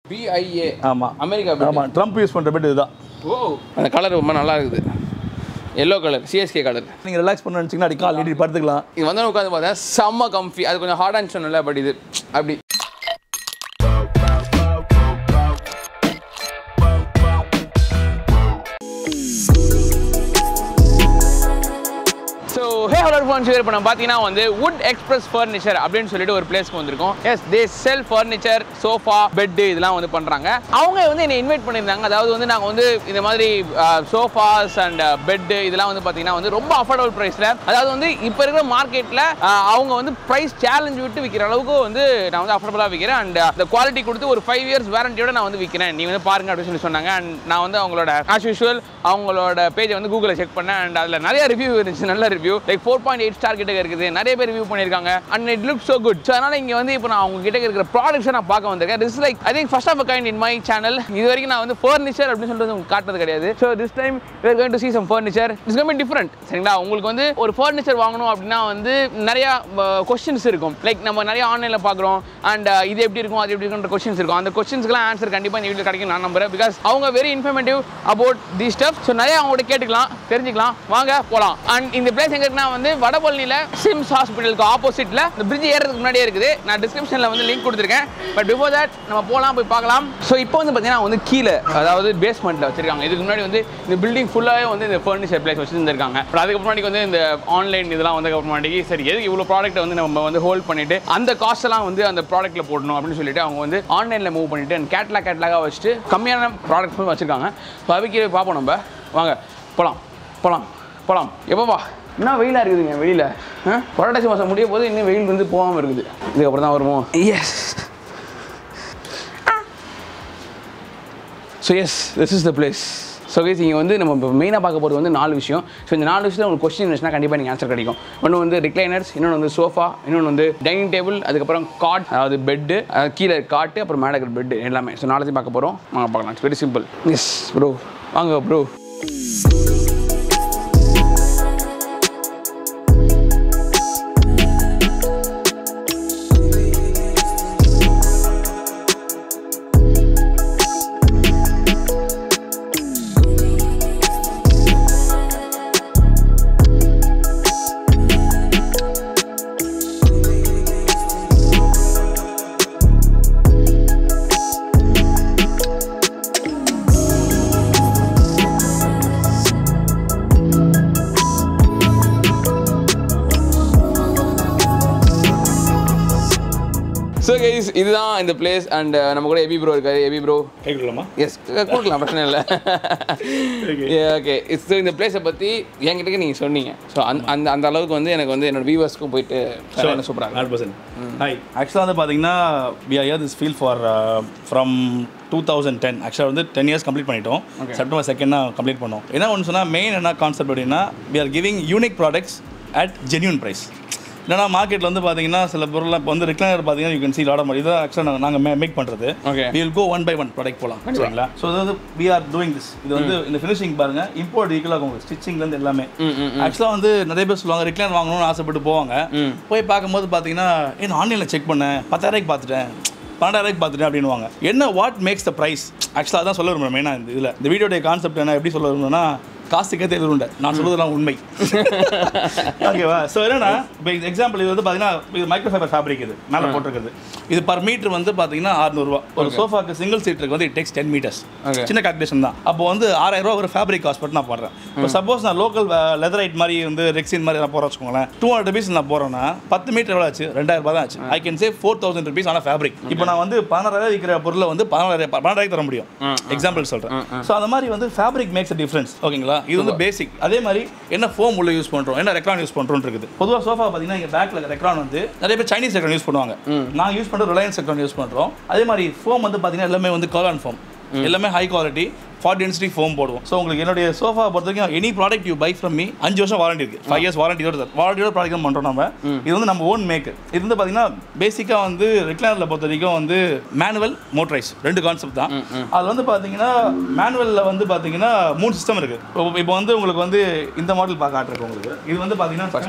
PIA ஆமாம் America bed. ஆமாம் Trump use பண்ணுற பெட் இதுதான் ஓ அந்த கலர் ரொம்ப நல்லா இருக்குது எல்லோ கலர் சிஎஸ்கே கலர் நீங்கள் ரிலாக்ஸ் பண்ண நினச்சிங்கன்னா அடி கால் நீட்டி படுத்துக்கலாம் இது வந்து உட்காந்து பார்த்தா செம்ம கம்ஃபி அது கொஞ்சம் ஹார்டான்னு சொன்னல பட் இது அப்படி so hey hello phone share இப்போ நம்ம பார்த்தீங்கன்னா வந்து வுட் எக்ஸ்பிரஸ் ஃபர்னிச்சர் அப்படின்னு சொல்லிட்டு ஒரு பிளேஸ்க்கு வந்திருக்கோம் yes they sell furniture sofa bed இதெல்லாம் வந்து பண்ணுறாங்க அவங்க வந்து என்னை இன்வைட் பண்ணியிருந்தாங்க அதாவது வந்து நாங்கள் வந்து இந்த மாதிரி சோஃபாஸ் அண்ட் பெட்டு இதெல்லாம் வந்து பார்த்தீங்கன்னா வந்து ரொம்ப அஃபோர்டபுள் ப்ரைஸில் அதாவது வந்து இப்போ இருக்கிற மார்க்கெட்டில் அவங்க வந்து ப்ரைஸ் சேலஞ்ச் விட்டு விற்கிற அளவுக்கு வந்து நான் வந்து அஃபோர்டபுளாக விற்கிறேன் அண்ட் அந்த குவாலிட்டி கொடுத்து ஒரு ஃபைவ் இயர்ஸ் வாரண்டியோட நான் வந்து விற்கிறேன் நீ வந்து பாருங்க அப்படின்னு சொல்லி சொன்னாங்க அண்ட் நான் வந்து அவங்களோட ஆஸ் யூஷுவல் அவங்களோட பேஜை வந்து கூகுளில் செக் பண்ணேன் அண்ட் அதில் நிறைய ரிவ்யூ இருந்துச்சு நல்ல review like four point eight star கிட்ட இருக்குது நிறைய பேர் ரிவ்யூ பண்ணியிருக்காங்க and it look so good so அதனால் இங்கே வந்து இப்போ நான் அவங்க கிட்ட இருக்கிற ப்ராடக்ட்ஸை நான் பார்க்க வந்திருக்கேன் this like I think first of a kind in my channel இது வரைக்கும் நான் வந்து ஃபர்னிச்சர் அப்படின்னு சொல்லிட்டு உங்களுக்கு காட்டுறது கிடையாது so this time you going to see some furniture it's going different சரிங்களா உங்களுக்கு வந்து ஒரு ஃபர்னிச்சர் வாங்கணும் அப்படின்னா வந்து நிறையா கொஸ்டின்ஸ் இருக்கும் லைக் நம்ம நிறைய ஆன்லைனில் பார்க்குறோம் அண்ட் இது எப்படி இருக்கும் அது எப்படி இருக்குன்ற கொஸ்டின்ஸ் இருக்கும் அந்த கொஸ்டின்ஸ்க்குலாம் ஆன்சர் கண்டிப்பாக இந்த வீடியோ கிடைக்கும் நான் நம்புறேன் பிகாஸ் அவங்க very informative about the stuff so நிறைய அவங்கள்ட்ட கேட்டுக்கலாம் தெரிஞ்சுக்கலாம் வாங்க போகலாம் அண்ட் இந்த பிளேஸ் எங்க இருக்குன்னா வந்து வடபழனியில் சிம்ஸ் ஹாஸ்பிட்டலுக்கு ஆப்போசிட்டில் இந்த பிரிட்ஜ் ஏறதுக்கு முன்னாடியே இருக்குது நான் டிஸ்கிரிப்ஷனில் வந்து லிங்க் கொடுத்துருக்கேன் பட் பிஃபோர் தட் நம்ம போகலாம் போய் பார்க்கலாம் ஸோ இப்போ வந்து பார்த்தீங்கன்னா வந்து கீழே அதாவது பேஸ்மெண்ட்டில் வச்சிருக்காங்க இதுக்கு முன்னாடி வந்து இந்த பில்டிங் ஃபுல்லாகவே வந்து இந்த ஃபர்னிச்சர் பிளேஸ் வச்சுருந்துருக்காங்க பட் அதுக்கு முன்னாடி வந்து இந்த ஆன்லைன் இதெல்லாம் வந்து முன்னாடி சரி எதுக்கு இவ்வளோ ப்ராடக்ட்டை வந்து நம்ம வந்து ஹோல்ட் பண்ணிட்டு அந்த காஸ்ட் எல்லாம் வந்து அந்த ப்ராடக்ட்டில் போடணும் அப்படின்னு சொல்லிட்டு அவங்க வந்து ஆன்லைனில் மூவ் பண்ணிட்டு அந்த கேட்லாக் கேட்லாகாக வச்சுட்டு கம்மியான ப்ராடக்ட்ஸ் வச்சிருக்காங்க ஸோ அதுக்கு பார்ப்போம் நம்ம வாங்க போகலாம் போகலாம் போகலாம் எப்போவா என்ன வெயிலாக இருக்குதுங்க வெளியில் புரட்டாசி மாதம் முடிய போது இன்னும் வெயில் வந்து போகாமல் இருக்குது இதுக்கப்புறம் தான் வருமோ yes so yes this is the place so guys இங்கே வந்து நம்ம இப்போ மெயினாக பார்க்க போகிறது வந்து நாலு விஷயம் ஸோ இந்த நாலு விஷயத்தில் உங்களுக்கு கொஸ்டின் இருந்துச்சுன்னா கண்டிப்பாக நீங்கள் ஆன்சர் கிடைக்கும் ஒன்று வந்து ரிக்ளைனர்ஸ் இன்னொன்று வந்து சோஃபா இன்னொன்று வந்து டைனிங் டேபிள் அதுக்கப்புறம் காட் அதாவது பெட்டு கீழே காட்டு அப்புறம் மேலே இருக்கிற பெட்டு எல்லாமே ஸோ நாளைக்கு பார்க்க போகிறோம் வாங்க பார்க்கலாம் it's very simple yes bro வாங்க ப்ரோ ஸோ கைஸ் இதுதான் இந்த பிளேஸ் அண்ட் நம்ம கூட எபி ப்ரோ இருக்காரு எபி ப்ரோ கேட்கலாமா எஸ் கொடுக்கலாம் பிரச்சனை இல்லை ஓகே ஸோ இந்த பிளேஸை பற்றி என்கிட்ட நீங்கள் சொன்னீங்க ஸோ அந்த அந்த அந்த அளவுக்கு வந்து எனக்கு வந்து என்னோட வியூவர்ஸ்க்கும் போயிட்டு என்ன சூப்பராக ஹண்ட்ரட் பர்சன்ட் ஹாய் ஆக்சுவலாக வந்து பார்த்தீங்கன்னா we are year this feel for from two thousand ten ஆக்சுவலாக வந்து டென் இயர்ஸ் கம்ப்ளீட் பண்ணிட்டோம் செப்டம்பர் செகண்ட் தான் கம்ப்ளீட் பண்ணோம் என்ன ஒன்று சொன்னால் மெயின் என்ன கான்செப்ட் அப்படின்னா we are giving unique products at genuine price என்னன்னா மார்க்கெட்டில் வந்து பார்த்தீங்கன்னா சில பொருள்லாம் இப்போ வந்து ரெக்லைனர் பார்த்தீங்கன்னா யூ கேன் சி லாட் மாதிரி இதான் ஆக்சுவலாக நாங்கள் மேக் பண்ணுறது Okay. We will go one by one product போகலாம் சரிங்களா ஸோ இது வந்து வி ஆர் டூயிங் திஸ் இது வந்து இந்த ஃபினிஷிங் பாருங்க இம்போர்ட் ஈக்குவலாக உங்களுக்கு ஸ்டிச்சிங்லேருந்து எல்லாமே ஆக்சுவலாக வந்து நிறைய பேர் சொல்லுவாங்க ரெக்லைனர் வாங்கணும்னு ஆசைப்பட்டு போவாங்க போய் பார்க்கும்போது பார்த்தீங்கன்னா ஏன் ஆன்லைனில் செக் பண்ணேன் பத்தாயிரூபாய்க்கு பார்த்துட்டேன் பன்னெண்டாயிரூபாய்க்கு பார்த்துட்டேன் அப்படின்னுவாங்க என்ன வாட் மேக்ஸ் த ப்ரைஸ் ஆக்சுவலாக தான் சொல்ல விரும்புகிறேன் மெயினாக இந்த இதில் இந்த வீடியோடைய கான்செப்ட் என்ன எப்படி சொல்ல விரும்புனா காசுக்கே தேவை உண்டு நான் சொல்றதெல்லாம் உண்மை ஓகேவா ஸோ என்னன்னா இப்போ எக்ஸாம்பிள் இது வந்து பார்த்தீங்கன்னா இது மைக்ரோ ஃபைபர் ஃபேப்ரிக் இது மேலே போட்டிருக்குது இது பர் மீட்டர் வந்து பார்த்தீங்கன்னா அறுநூறுவா ஒரு சோஃபாக்கு சிங்கிள் சீட்டருக்கு வந்து it takes ten meters Okay. சின்ன கால்குலேஷன் தான் அப்போ வந்து ஆறாயிரம் ரூபா ஒரு ஃபேப்ரிக் காஸ்ட் மட்டும் நான் போடுறேன் இப்போ சப்போஸ் நான் லோக்கல் லெதர் ஐட் மாதிரி வந்து ரெக்ஸின் மாதிரி நான் போகிறேன் வச்சுக்கோங்களேன் டூ ஹண்ட்ரட் ருபீஸ் நான் போகிறேன்னா பத்து மீட்டர் எவ்வளோ ஆச்சு ரெண்டாயிரம் ரூபாய் தான் ஆச்சு I can say four thousand rupees ஆனால் ஃபேப்ரிக் இப்போ நான் வந்து பதினாறாயிரம் விற்கிற பொருளை வந்து பதினாறாயிரம் பன்னெண்டாயிரம் தர முடியும் எக்ஸாம்பிள் சொல்கிறேன் ஸோ அந்த மாதிரி வந்து ஃபேப்ரிக் மேக்ஸ் அ டிஃப்ரென்ஸ் ஓகேங்களா இது வந்து பேசிக் அதே மாதிரி என்ன ஃபோம் உள்ள யூஸ் பண்ணுறோம் என்ன ரெக்ரான் யூஸ் பண்ணுறோம் இருக்குது பொதுவாக சோஃபா பார்த்தீங்கன்னா இங்கே பேக்கில் ரெக்ரான் வந்து நிறைய பேர் சைனீஸ் ரெக்ரான் யூஸ் பண்ணுவாங்க நான் யூஸ் பண்ணுற ரிலையன்ஸ் ரெக்ரான் யூஸ் பண்ணுறோம் அதே மாதிரி ஃபோம் வந்து பார்த்தீங்கன்னா எல்லாமே வந்து கர்லான் ஃபோம் எல்லாமே high quality for density foam போடுவோம் ஸோ உங்களுக்கு என்னுடைய சோஃபா பொறுத்த வரைக்கும் any product you buy from me அஞ்சு வருஷம் வாரண்டி இருக்கு ஃபைவ் இயர்ஸ் வாரண்டியோட வாரண்டியோட ப்ராடக்ட் தான் பண்ணுறோம் நம்ம இது வந்து நம்ம ஓன் மேக் இது வந்து பார்த்தீங்கன்னா பேசிக்காக வந்து ரெக்லைனரில் பொறுத்த வரைக்கும் வந்து மேனுவல் மோட்டரைஸ் ரெண்டு கான்செப்ட் தான் அதில் வந்து பார்த்தீங்கன்னா மேனுவலில் வந்து பார்த்தீங்கன்னா மூணு சிஸ்டம் இருக்குது இப்போ இப்போ வந்து உங்களுக்கு வந்து இந்த மாடல் பார்க்க காட்டுருக்கு உங்களுக்கு இது வந்து பார்த்தீங்கன்னா ஸ்டாண்டர்ட்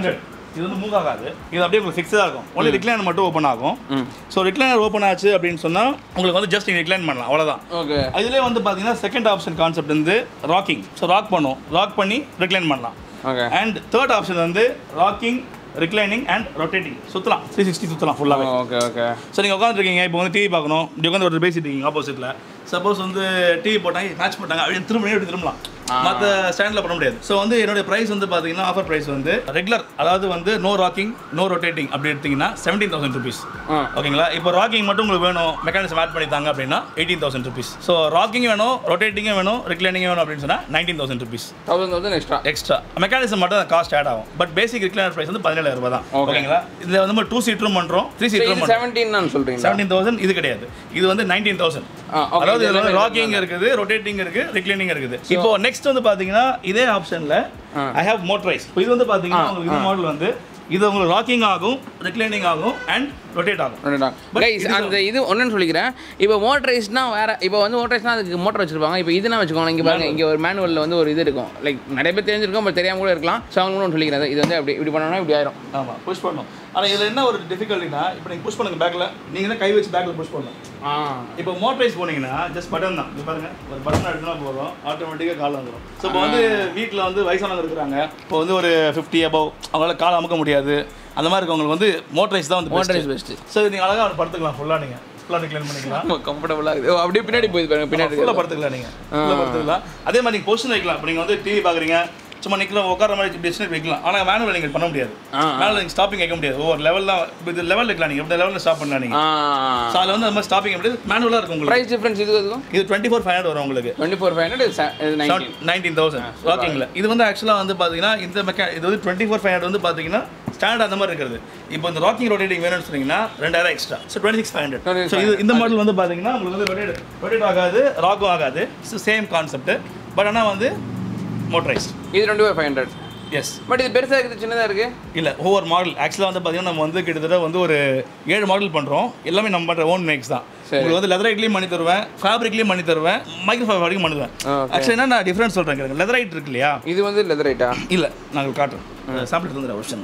இது வந்து மூவ் ஆகாது இது அப்படியே உங்களுக்கு ஃபிக்ஸாக இருக்கும் ஒன்லி ரிக்ளைனர் மட்டும் ஓப்பன் ஆகும் ம் ஸோ ரிக்ளைனர் ஓப்பன் ஆச்சு அப்படின்னு சொன்னால் உங்களுக்கு வந்து ஜஸ்ட் நீங்கள் ரிக்ளைன் பண்ணலாம் அவ்வளோதான் ஓகே இதுலேயே வந்து பார்த்தீங்கன்னா செகண்ட் ஆப்ஷன் கான்செப்ட் வந்து ராக்கிங் ஸோ ராக் பண்ணும் ராக் பண்ணி ரிக்ளைன் பண்ணலாம் ஓகே அண்ட் தேர்ட் ஆப்ஷன் வந்து ராக்கிங் ரிக்ளைனிங் அண்ட் ரொட்டேட்டிங் சுற்றலாம் த்ரீ சிக்ஸ்டி சுற்றலாம் ஃபுல்லாகவே ஓகே ஓகே ஸோ நீங்கள் உட்காந்துருக்கீங்க இப்போ வந்து டிவி பார்க்கணும் இப்படி உட்காந்து ஒரு பேசிட்டு இருக்கீங்க ஆப்போசிட்டில் சப்போஸ் வந்து டிவி போட்டாங்க மேட்ச் போட்டாங்க அப்படியே திரும்ப இப்படி திரும்பலாம் மற்ற ஸ்டாண்டில் பண்ண முடியாது ஸோ வந்து என்னுடைய ப்ரைஸ் வந்து பார்த்தீங்கன்னா ஆஃபர் ப்ரைஸ் வந்து ரெகுலர் அதாவது வந்து நோ ராக்கிங் நோ ரொட்டேட்டிங் அப்படி எடுத்தீங்கன்னா செவன்டீன் தௌசண்ட் ருபீஸ் ஆ ஓகேங்களா இப்போ ராக்கிங் மட்டும் உங்களுக்கு வேணும் மெக்கானிசம் ஆட் பண்ணித்தாங்க அப்படின்னா eighteen thousand rupees so rocking வேணும் ரொட்டேட்டிங்கும் வேணும் ரிக்ளைனிங் வேணும் அப்படின்னு சொன்னால் nineteen thousand rupees thousand thousand extra extra mechanism மட்டும் காஸ்ட் ஆட் ஆகும் பட் பேசிக் ரிக்ளைனர் ப்ரைஸ் வந்து பதினேழாயிரம் ரூபாய் தான் Okay. ஓகேங்களா இதில் வந்து நம்ம டூ சீட்டரும் பண்ணுறோம் த்ரீ சீட்டரும் இது பண்ணுறோம் செவன்டீன் நான் சொல்கிறீங்களா செவன்டீன் தௌசண்ட் இது கிடையாது இது வந்து நைன்டீன் தௌசண்ட் ஆ, okay. அதாவது இது இதுல வந்து எல்லாமே ராக்கிங் இருக்குது ரொட்டேட்டிங் இருக்கு ரிக்ளைனிங் இருக்குது இப்போ நெக்ஸ்ட் வந்து பாத்தீங்கன்னா இதே ஆப்ஷன்ல ஆ. ஐ ஹேவ் மோட்டரைஸ் இப்போ இது வந்து பாத்தீங்கன்னா உங்களுக்கு இந்த மாடல் வந்து இது உங்களுக்கு ராக்கிங் ஆகும் ரிக்ளைனிங் ஆகும் அண்ட் ரொட்டேட் ஆகும் கைஸ் அந்த இது ஒன்றுன்னு சொல்லிக்கிறேன் இப்போ மோட்டரைஸ்னா வேற இப்போ வந்து மோட்டரைஸ்னா அதுக்கு மோட்டர் வச்சிருப்பாங்க இப்போ இதுனா வச்சுக்கோங்க இங்கே பாருங்க இங்கே ஒரு மேனுவலில் வந்து ஒரு இது இருக்கும் லைக் நிறைய பேர் தெரிஞ்சிருக்கும் பட் தெரியாம கூட இருக்கலாம் ஸோ அவங்க ஒன்று சொல்லிக்கிறேன் இது வந்து அப்படி இப்படி பண்ணோம்னா இப்படி ஆயிரும் ஆமா புஷ் பண்ணும் ஆனா இதுல என்ன ஒரு டிஃபிகல்ட்டினா இப்போ நீங்க புஷ் பண்ணுங்க பேக்ல நீங்க தான் கை வச்சு பேக்ல புஷ் பண்ணணும் ஆ இப்போ மோட்டரைஸ் போனீங்கன்னா ஜஸ்ட் பட்டன் தான் இது பாருங்க ஒரு பட்டன் எடுத்தா போதும் ஆட்டோமேட்டிக்காக கால் வந்துடும் ஸோ இப்போ வந்து வீட்டில் வந்து வயசானவங்க இருக்கிறாங்க இப்போ வந்து ஒரு ஃபிஃப்டி அபவ் அவங்களால கால் அமுக்க முடியாது அந்த மாதிரி இருக்கவங்களுக்கு வந்து மோட்டரைஸ் தான் வந்து மோட்டரைஸ் மோட்டரைஸ் பெஸ்ட்டு ஸோ நீங்கள் அழகாக படுத்துக்கலாம் ஃபுல்லாக நீங்கள் ஃபுல்லாக ரிக்ளைன் பண்ணிக்கலாம் கம்ஃபர்டபுளாக இருக்குது ஓ, அப்படியே பின்னாடி போயிது பாருங்க பின்னாடி ஃபுல்லாக படுத்துக்கலாம் நீங்கள் ஃபுல்லாக படுத்துக்கலாம் அதே மாதிரி நீங்கள் பொசிஷன் வைக்கலாம் இப்போ நீங்கள் வந்து டிவி பார்க்குறீங்க சும்மா நிற்கலாம் உட்கார மாதிரி டெஸ்டினேட் வைக்கலாம் ஆனால் மேனுவல் நீங்கள் பண்ண முடியாது ஆ, மேனுவல் நீங்கள் ஸ்டாப்பிங் வைக்க முடியாது ஒவ்வொரு லெவல்லாம் இது லெவல் வைக்கலாம் நீங்கள் இந்த லெவலில் ஸ்டாப் பண்ணலாம் நீங்கள் ஸோ அதில் வந்து அந்த மாதிரி ஸ்டாப்பிங் எப்படி மேனுவலாக இருக்கும் உங்களுக்கு ப்ரைஸ் டிஃப்ரென்ஸ் இது அதுக்கும் இது டுவெண்ட்டி ஃபோர் ஃபைவ் ஹண்ட்ரட் வரும் உங்களுக்கு twenty four five hundred nineteen nineteen thousand ஓகேங்களா இது வந்து ஆக்சுவலாக வந்து பார்த்தீங்கன்னா இந்த மெக்கா இது வந்து டுவெண்ட்டி ஃபோர் ஃபைவ் ஹண்ட்ரட் வந்து பார்த்தீங்கன்னா ஸ்டாண்டர்ட் அந்த மாதிரி இருக்கிறது இப்போ இந்த ராக்கிங் ரொட்டேட்டிங் வேணும்னு சொன்னீங்கன்னா ரெண்டாயிரம் extra so twenty six five hundred so இது இந்த மாடல் வந்து பார்த்தீங்கன்னா உங்களுக்கு வந்து ரொட்டேட் ரொட்டேட் ஆகாது ராக்கும் ஆகாது ஸோ சேம் கான்செப்ட் பட் ஆனால் வந்து மோட்டரைஸ் இது twenty four five hundred yes but இது பெருசாக இருக்குது சின்னதாக இருக்குது இல்லை ஒவ்வொரு மாடல் ஆக்சுவலாக வந்து பார்த்தீங்கன்னா நம்ம வந்து கிட்டத்தட்ட வந்து ஒரு ஏழு மாடல் பண்ணுறோம் எல்லாமே நம்ம பண்ணுற ஓன் மேக்ஸ் தான் சரி. உங்களுக்கு வந்து லெதரைட்லேயும் பண்ணி தருவேன் ஃபேப்ரிக்லேயும் பண்ணி தருவேன் மைக்ரோஃபைபர் வரைக்கும் பண்ணுவேன் Okay. ஆக்சுவலி என்ன நான் டிஃப்ரென்ஸ் சொல்கிறேன் லெதரைட் இருக்கு இல்லையா இது வந்து லெதர் ரைட்டா இல்லை நாங்கள் காட்டுறோம் சாப்பிட்டு தந்துடுறேன் ஒரு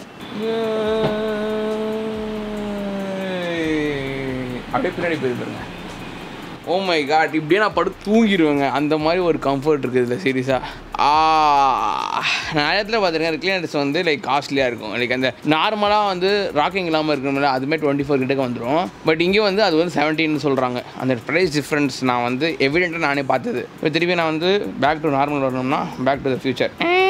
அப்படியே பின்னாடி போய் பாருங்க ஓ மை காட் இப்படியே நான் படுத்து தூங்கிடுவேங்க அந்த மாதிரி ஒரு கம்ஃபர்ட் இருக்குது இதில் சீரியஸாக ஆ நான் இடத்துல பார்த்துருக்கேன் ரிக்ளைனர்ஸ் வந்து லைக் காஸ்ட்லியாக இருக்கும் லைக் அந்த நார்மலாக வந்து ராக்கிங் இல்லாமல் இருக்கணும்ல அதுமே டுவெண்ட்டி ஃபோர் கிட்டக்க வந்துடும் பட் இங்கே வந்து அது வந்து செவன்டீன் சொல்கிறாங்க அந்த ப்ரைஸ் டிஃப்ரென்ஸ் நான் வந்து எவிடெண்ட்டாக நானே பார்த்தது இப்போ திருப்பி நான் வந்து பேக் டு நார்மல் வரணும்னா பேக் டு த ஃபியூச்சர்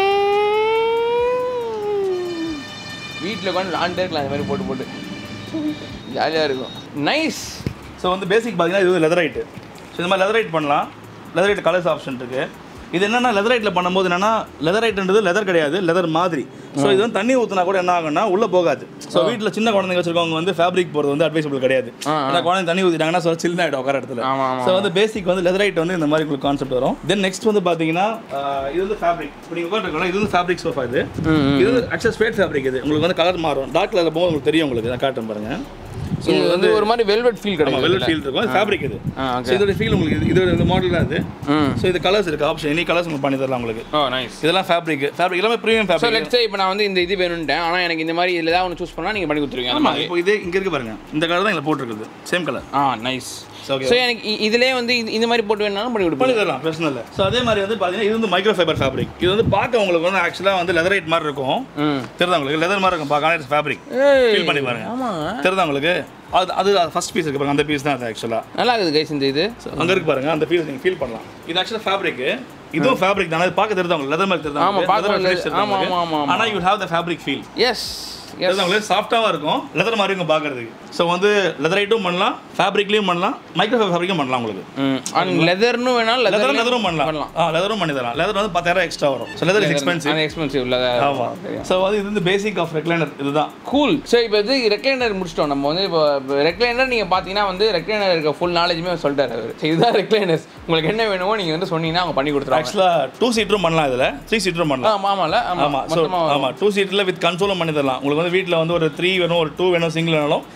வீட்டில் உட்காந்து விளாண்டே இருக்கலாம் அந்த மாதிரி போட்டு போட்டு ஜாலியாக இருக்கும் நைஸ் ஸோ வந்து பேசிக் பார்த்தீங்கன்னா இது லெதரைட்டு ஸோ இந்த மாதிரி லெதரைட் பண்ணலாம் லெதரைட் கலர்ஸ் ஆப்ஷன் இருக்குது இது என்னன்னா லெதரைட்டில் பண்ணும்போது என்னன்னா லெதரைட்ன்றது லெதர் கிடையாது லெதர் மாதிரி ஸோ இது வந்து தண்ணி ஊற்றினா கூட என்ன ஆகும்னா உள்ளே போகாது ஸோ வீட்டில் சின்ன குழந்தைங்க வச்சிருக்கவங்க வந்து ஃபேப்ரிக் போகிறது வந்து அட்வைசபிள் கிடையாது ஆ, ஏன்னா குழந்தை தண்ணி ஊற்றிட்டாங்கன்னா ஸோ சில்லுன்னு ஆகிடும் உட்கார இடத்துல ஆமாம் ஆமாம் ஸோ வந்து பேசிக் வந்து லெதரைட் வந்து இந்த மாதிரி உங்களுக்கு கான்செப்ட் வரும் தென் நெக்ஸ்ட் வந்து பார்த்தீங்கன்னா ஆஹ், இது வந்து ஃபேப்ரிக் இப்போ நீங்கள் உட்காந்துருக்கோம் இது வந்து ஃபேப்ரிக் சோஃபா இது இது வந்து ஆக்சுவல் ஸ்பேட் ஃபேப்ரிக் இது உங்களுக்கு வந்து கலர் மாறும் டார்க் கலரில் போகும்போது உங்களுக்கு தெரியும் உங்களுக்கு நான் காட்டுறேன் பாருங்க ஸோ இது வந்து ஒரு மாதிரி வெல்வெட் ஃபீல் ஆமாம் கிடைக்கும் வெல்வெட் ஃபீல் இருக்கும் ஃபேப்ரிக் இது ஆ ஸோ இதோட ஃபீல் உங்களுக்கு இது இதோட இந்த மாடல் தான் இது ம் ஸோ இது கலர்ஸ் இருக்குது ஆப்ஷன் எனி கலர்ஸ் உங்களுக்கு பண்ணி தரலாம் உங்களுக்கு ஓ நைஸ் இதெல்லாம் ஃபேப்ரிக் ஃபேப்ரிக் எல்லாமே ப்ரீமியம் ஸோ ஃபேப்ரிக் லெட்ஸ் இப்போ நான் வந்து இந்த இது வேணும்ட்டேன் ஆனால் எனக்கு இந்த மாதிரி இதில் ஏதாவது ஒன்று சூஸ் பண்ணால் நீங்கள் பண்ணி கொடுத்துருவீங்க அந்த ஆமாம் மாதிரி இப்போ இது இங்கே இருக்கு பாருங்க இந்த கலர் தான் இதில் போட்டிருக்குது same colour ah nice okay so எனக்கு இ- இதுலயே வந்து இது- இந்த மாதிரி போட்டு வேணாலும் பண்ணி பண்ணி கொடுப்பேன் தரலாம் பிரச்சனை இல்லை ஸோ அதே மாதிரி வந்து பார்த்தீங்கன்னா இது வந்து மைக்ரோ ஃபைபர் ஃபேப்ரிக் இது வந்து பார்க்க உங்களுக்கு வந்து ஆக்சுவலாக வந்து லெதரைட் மாதிரி இருக்கும் ம் தெரியுதா உங்களுக்கு லெதர் மாதிரி இருக்கும் பார்க்க ஃபேப்ரிக் ஏய் ஃபீல் பண்ணி பாருங்க ஆமாங்க தெரியுதா உங்களுக்கு அது அது ஃபர்ஸ்ட் பீஸ் இருக்கு பாருங்க அந்த பீஸ் தான் அது ஆக்சுவலாக நல்லா இருக்குது கைஸ் இந்த இது அங்க இருக்கு பாருங்க அந்த ஃபீல் நீங்க ஃபீல் பண்ணலாம் இது ஆக்சுவலா ஃபேப்ரிக் இதுவும் ஃபேப்ரிக் தானே இது பார்க்க தெரியுதா உங்களுக்கு லெதர் மாதிரி தெரியுதா ஆமா, உங்களுக்கு? பார்க்க leather leather- finish தெரியுதா ஆமா, உங்களுக்கு? ஆமா, ஆமா, ஆனா you have the fabric feel yes yes தெரியுதா உங்களுக்கு சாஃப்ட்டாகவும் இருக்கும் லெதர் மாதிரி இருக்கும் பார்க்கறதுக்கு ஸோ வந்து லெதரைட்டும் பண்ணலாம் ஃபேப்ரிக்லையும் பண்ணலாம் மைக்ரோ ஃபேப்ரிக்கும் பண்ணலாம் உங்களுக்கு ம் அண்ட் லெதர்னு வேணாலும் லெதர் லெதர் லெதரும் பண்ணலாம் ஆ லெதரும் பண்ணி தரலாம் லெதர் வந்து பத்தாயிரம் எக்ஸ்ட்ரா வரும் ஸோ லெதர் இஸ் எக்ஸ்பென்சிவ் அது எக்ஸ்பென்சிவ் லெதர் ஆமா ஸோ வந்து இது வந்து பேசிக் ஆஃப் ரெக்லைனர் இதுதான் கூல் ஸோ இப்போ இது ரெக்ளைனர் முடிச்சிட்டோம் நம்ம வந்து இப்போ ரெக்ளைனர் நீங்கள் பார்த்தீங்கன்னா வந்து ரெக்ளைனர் இருக்க ஃபுல் நாலேஜுமே சொல்லிட்டாரு அவர் ஸோ இதுதான் ரெக்ளைனர்ஸ் உங்களுக்கு என்ன வேணுமோ நீங்கள் வந்து சொன்னீங்கன்னா அவங்க பண்ணி கொடுத்துருவாங்க ஆக்சுவலாக டூ சீட்டரும் பண்ணலாம் இதில் த்ரீ சீட்டரும் பண்ணலாம் ஆமாம் ஆமாம்ல ஆமா ஆமாம் ஸோ மொத்தமாக ஆமா டூ சீட்டில் வித் கன்சோலும் பண்ணி தரலாம் உங்களுக்கு வந்து வீட்டில் வந்து ஒரு த்ரீ வேணும் ஒரு டூ வேணும் சிங்கிள் வேணாலும்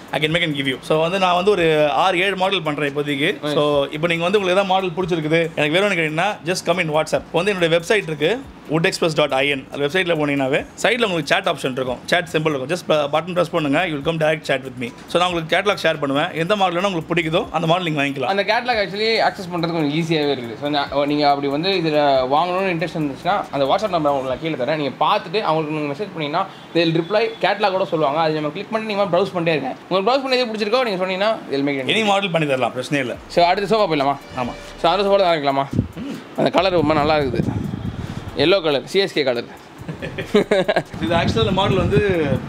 I can make and give you so வந்து நான் வந்து ஒரு ஆறு ஏழு மாடல் பண்ணுறேன் இப்போதைக்கு ஸோ இப்போ நீங்கள் வந்து உங்களுக்கு ஏதாவது மாடல் பிடிச்சிருக்குது எனக்கு வேணும்னு கேட்டிங்கன்னா ஜஸ்ட் கம் இன் வாட்ஸ்அப் வந்து என்னோட வெப்சைட் இருக்குது wood express டாட் ஐஎன் அந்த வெப்சைட்டில் போனீங்கன்னாவே சைடில் உங்களுக்கு chat ஆப்ஷன் இருக்கும் chat சிம்பிள் இருக்கும் ஜஸ்ட் பட்டன் ப்ரெஸ் பண்ணுங்க you will come direct chat with me so நான் உங்களுக்கு கேட்லாக் ஷேர் பண்ணுவேன் எந்த மாடல் உங்களுக்கு பிடிக்குதோ அந்த மாடல் நீங்கள் வாங்கிக்கலாம் அந்த கேட்லாக் ஆக்சுவலி ஆக்சஸ் பண்ணுறது கொஞ்சம் ஈஸியாகவே இருக்குது ஸோ நீங்கள் அப்படி வந்து இதில் வாங்கணும்னு இன்ட்ரெஸ்ட் இருந்துச்சுன்னா அந்த வாட்ஸ்அப் நம்பர் உங்களுக்கு நான் கீழே தரேன் நீங்கள் பார்த்துட்டு அவங்களுக்கு நீங்கள் மெசேஜ் பண்ணிங்கன்னா இதில் ரிப்ளை கேட்லாக் கூட சொல்லுவாங்க அது நம்ம கிளிக் பண்ணி நீங்கள் ப்ரௌஸ் பண்ணிட்டே இருக்கேன் உங்களுக்கு ப்ரௌஸ் பண்ணி எது பிடிச்சிருக்கோ நீங்கள் சொன்னீங்கன்னா இதில் மேக் எனி மாடல் பண்ணி தரலாம் பிரச்சனை இல்லை ஸோ அடுத்த சோஃபா போயிடலாமா ஆமாம் ஸோ அந்த சோஃபா தான் ஆரம்பிக்கலாமா அந்த கலர் ரொம்ப நல்லா இருக்குது எல்லோ கலர் சிஎஸ்கே கலர் இது ஆக்சுவலாக மாடல் வந்து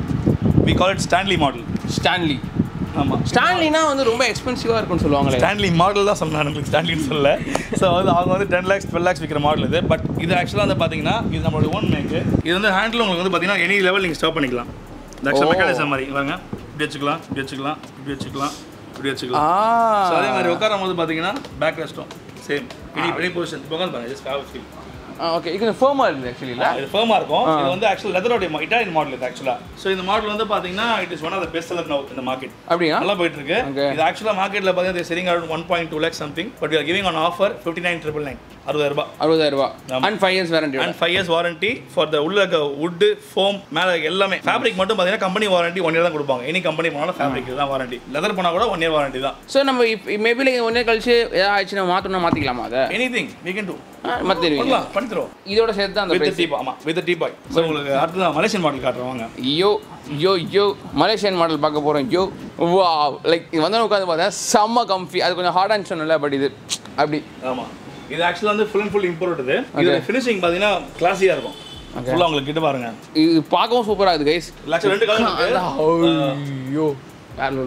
we call it Stanley model Stanley ஆமாம் ஸ்டான்லினா வந்து ரொம்ப எக்ஸ்பென்சிவாக இருக்கும்னு சொல்லுவாங்களே ஸ்டான்லி மாடல் தான் சொன்னேன் உங்களுக்கு ஸ்டான்லின்னு சொல்ல ஸோ வந்து அவங்க வந்து டென் லேக்ஸ் டுவெல் லேக்ஸ் விற்கிற மாடல் இது பட் இது ஆக்சுவலாக வந்து பார்த்தீங்கன்னா இது நம்மளோட ஓன் மேக்கு இது வந்து ஹேண்டில் உங்களுக்கு வந்து பார்த்தீங்கன்னா எனி லெவல் நீங்கள் ஸ்டாப் பண்ணிக்கலாம் இந்த ஆக்சுவலாக ஓ. மெக்கானிசம் மாதிரி வாங்க இப்படி வச்சுக்கலாம் இப்படி வச்சுக்கலாம் இப்படி வச்சுக்கலாம் இப்படி வச்சுக்கலாம் ஆ ஸோ அதே மாதிரி உட்காரும் போது பார்த்தீங்கன்னா பேக் ரெஸ்ட்டும் சேம் எனி எனி பொசிஷன் இப்போ உட்காந்து பாருங்க ஜஸ்ட் ஹேவ் ஃபீல் ஓகே இது கொஞ்சம் ஃபேமாக இருக்குது ஆக்சுவலி இல்லை இது ஃபேமாக இருக்கும் இது வந்து ஆக்சுவல் லெதரோட இட்டாலியன் மாடல் இது ஆக்சுவலாக ஸோ இந்த மாடல் வந்து பார்த்தீங்கன்னா it is one of the best seller now இந்த மார்க்கெட் அப்படியா நல்லா போயிட்டு இருக்கு Okay. இது ஆக்சுவலாக மார்க்கெட்டில் பார்த்தீங்கன்னா selling around one point two lakhs something but you giving on offer fifty nine triple nine அறுபதாயிரம் ரூபாய் அறுபதாயிரம் ரூபா ஆமா. And five years warranty and five years warranty for the உள்ள இருக்க வுட்டு ஃபோம் மேலே எல்லாமே ஃபேப்ரிக் மட்டும் பார்த்தீங்கன்னா கம்பெனி வாரண்டி ஒன் இயர் தான் கொடுப்பாங்க எனி கம்பெனி போனாலும் ஃபேப்ரிக் தான் வாரண்டி லெதர் போனால் கூட ஒன் இயர் வாரண்டி தான் ஸோ நம்ம இப்போ மேபி நீங்கள் ஒன்றே கழிச்சு ஏதாவது ஆயிடுச்சுன்னா மாற்றணும் மாற்றிக்கலாமா அதை anything we can do மாற்றிடுவீங்க பண்ணலாம் பண்ணி தருவோம் இதோட சேர்த்து தான் அந்த வித் price. டீ ஆமாம் வித் டீ பாய் ஸோ உங்களுக்கு அடுத்ததான் மலேசியன் மாடல் காட்டுறவாங்க yo yo yo Malaysian model பார்க்க போகிறோம் யோ வா லைக் இது வந்து உட்காந்து பார்த்தா செம்ம கம்ஃபி அது கொஞ்சம் ஹார்டான்னு சொன்னல பட் இது அப்படி ஆமாம் இது ஆக்சுவலாக வந்து ஃபுல் அண்ட் ஃபுல் இம்போர்ட் இது இது ஃபினிஷிங் பார்த்தீங்கன்னா கிளாஸியாக இருக்கும் ஃபுல்லாக உங்களுக்கு கிட்ட பாருங்க இது பார்க்கவும் சூப்பராக இருக்குது கைஸ் ஆக்சுவலாக ரெண்டு கலர் இருக்கு ஐயோ வேற